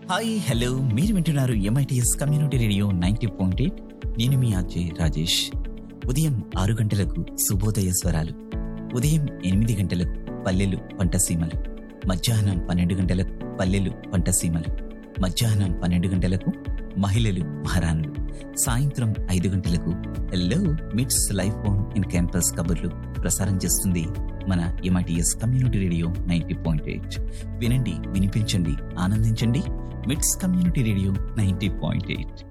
hi hello మీరు వింటున్నారు M I T S community radio ninety point eight నేను మీ అజయ్ రాజేష్ ఉదయం ఆరు గంటలకు శుభోదయ స్వరాలు ఉదయం ఎనిమిది గంటలకు పల్లెలు పంటసీమలు మధ్యాహ్నం పన్నెండు గంటలకు పల్లెలు పంటసీమలు మధ్యాహ్నం పన్నెండు గంటలకు మహిళలు మహారాణులు సాయంత్రం ఐదు గంటలకు హలో మిట్స్ లైఫ్ బోన్ ఇన్ క్యాంపస్ కబుర్లు ప్రసారం చేస్తుంది మన MITS community radio ninety point eight వినండి వినిపించండి ఆనందించండి MITS community radio ninety point eight